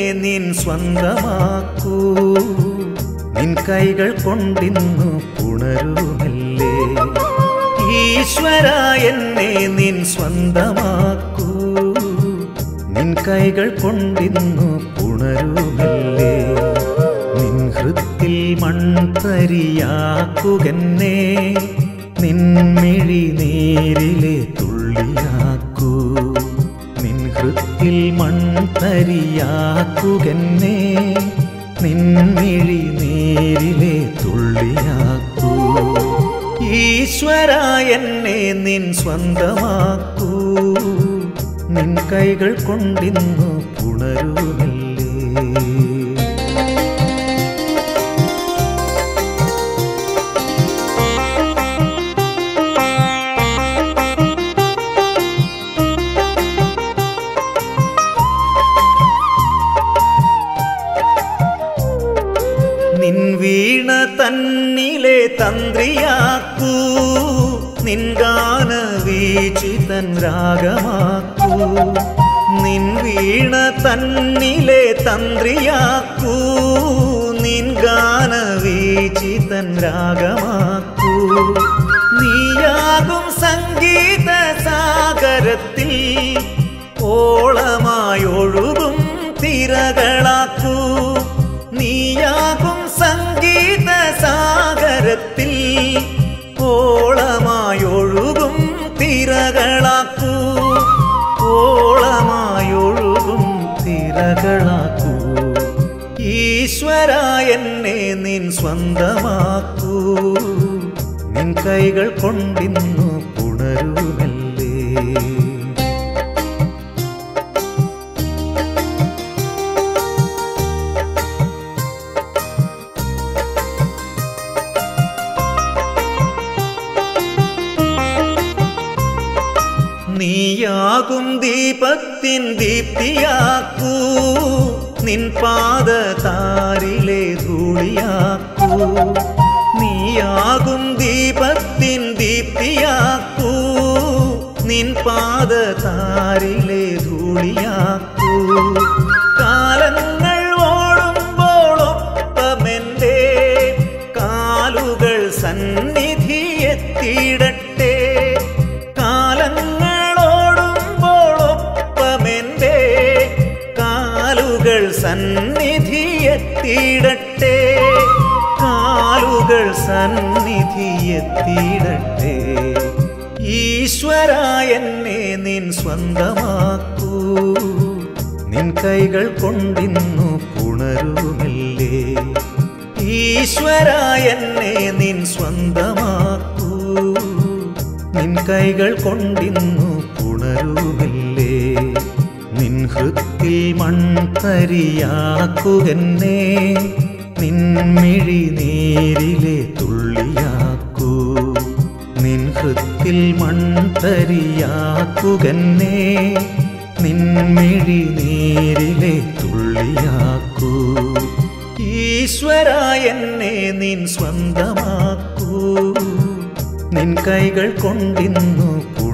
നിൻ സ്വന്തമാക്കൂ നിൻ കൈകൾ കൊണ്ടിന്നു പുണരുമല്ലേ ഈശ്വര എന്നെ നിൻ സ്വന്തമാക്കൂ നിൻ കൈകൾ കൊണ്ടിന്നു പുണരുമല്ലേ നിൻ ഹൃത്തിൽ മൺതരിയാക്കുകന്നെ നിൻ മിഴി നേരിലെ തുള്ളിയാക്കൂ നിൻ ഹൃത്തിൽ മൺതരിയാക്കുകന്നെ നിൻ മിഴി നേരിലെ തുള്ളിയാക്കൂ ഈശ്വര എന്നെ നിൻ സ്വന്തമാക്കൂ നിൻ കൈകൾ കൊണ്ടിന്നു പുണരുമല്ലേ നിൻ വീണ തന്നിലെ തന്ത്രിയാക്കൂ നിൻ ഗാന വീചിതൻ രാഗമാക്കൂ നിൻ വീണ തന്നിലെ തന്ത്രിയാക്കൂ നിൻ ഗാന വീചിതൻ രാഗമാക്കൂ നീയാകും സംഗീത സാഗരത്തിൽ ഓളമായൊഴുകും തിരകളാക്കൂ നീയാകും സംഗീത സാഗരത്തിൽ ഓളമായൊഴുകും തിരകളാക്കൂ ഓളമായൊഴുകും തിരകളാക്കൂ ഈശ്വര എന്നെ നിൻ സ്വന്തമാക്കൂ നിൻ കൈകൾ കൊണ്ടിന്നു പുണരുമല്ലേ നീയാകും ദീപത്തിൻ ദീപ്തിയാക്കൂ നിൻ പാദ താരിലെ ധൂളിയാക്കൂ നീയാകും ദീപത്തിൻ ദീപ്തിയാക്കൂ നിൻ പാദ താരിലെ ധൂളിയാക്കൂ കാലങ്ങൾ ഓടുമ്പോൾ ഒപ്പമെന്റെ കാലുകൾ സന്നിധി എത്തിയിടട്ടെ കാലങ്ങളോടുമ്പോൾ ഒപ്പമെന്റെ കാലുകൾ സന്നിധി എത്തിയിടട്ടെ കാലുകൾ സന്നിധി എത്തിയിടട്ടെ ഈശ്വര എന്നെ നിൻ സ്വന്തമാക്കൂ നിൻ കൈകൾ കൊണ്ടിന്നു പുണരുമല്ലേ ഈശ്വര എന്നെ നിൻ സ്വന്തമാക്കൂ നിൻ കൈകൾ കൊണ്ടിന്നു പുണരുമില്ലേ നിൻ ഹൃത്തിൽ മൺതരിയാക്കുകന്നെ നിൻ മിഴി നേരിലെ തുള്ളിയാക്കൂ നിൻ ഹൃത്തിൽ മൺതരിയാക്കുകന്നെ നിൻ മിഴി നേരിലെ തുള്ളിയാക്കൂ ഈശ്വര എന്നെ നിൻ സ്വന്തമാക്കൂ നിൻ കൈകൾ കൊണ്ടിന്നു